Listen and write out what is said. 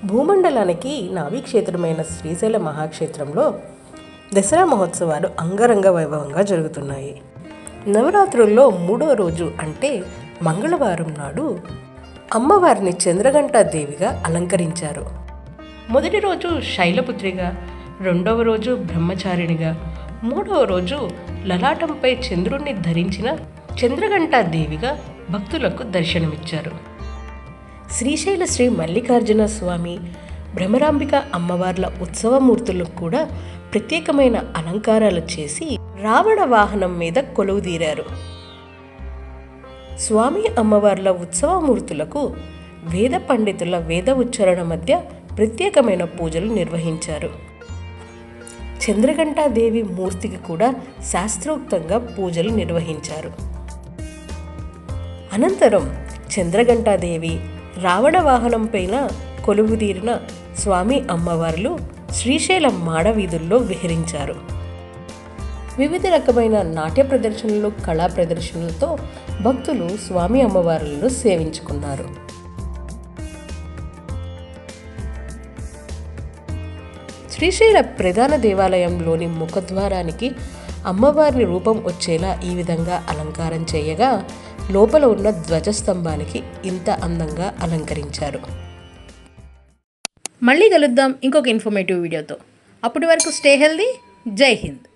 భూమండలానికి నావీక్షేత్రమైన శ్రీశైల మహాక్షేత్రంలో దసరా మహోత్సవాలు అంగరంగ వైభవంగా జరుగుతున్నాయి నవరాత్రుల్లో మూడో రోజు అంటే మంగళవారం నాడు అమ్మవారిని చంద్రఘంట దేవిగా అలంకరించారు మొదటి రోజు శైలపుత్రిగా రెండవ రోజు బ్రహ్మచారిణిగా మూడవ రోజు లలాటంపై చంద్రుణ్ణి ధరించిన చంద్రఘంట దేవిగా భక్తులకు దర్శనమిచ్చారు శ్రీశైల శ్రీ మల్లికార్జున స్వామి భ్రమరాంబిక అమ్మవార్ల ఉత్సవమూర్తులకు కూడా ప్రత్యేకమైన అలంకారాలు చేసి రావణ వాహనం మీద కొలువుదీరారు స్వామి అమ్మవార్ల ఉత్సవమూర్తులకు వేద పండితుల వేద ఉచ్చారణ మధ్య ప్రత్యేకమైన పూజలు నిర్వహించారు చంద్రఘంటాదేవి మూర్తికి కూడా శాస్త్రోక్తంగా పూజలు నిర్వహించారు అనంతరం చంద్రఘంటాదేవి రావణ వాహనం పైన కొలువుదీరిన స్వామి అమ్మవార్లు శ్రీశైలం మాడవీధుల్లో విహరించారు వివిధ రకమైన నాట్య ప్రదర్శనలు కళా ప్రదర్శనలతో భక్తులు స్వామి అమ్మవార్లను సేవించుకున్నారు శ్రీశైల ప్రధాన దేవాలయంలోని ముఖద్వారానికి అమ్మవారి రూపం వచ్చేలా ఈ విధంగా అలంకారం చేయగా లోపల ఉన్న ధ్వజస్తంభానికి ఇంత అందంగా అలంకరించారు మళ్ళీ కలుద్దాం ఇంకొక ఇన్ఫర్మేటివ్ వీడియోతో అప్పటి వరకు స్టే హెల్దీ జై హింద్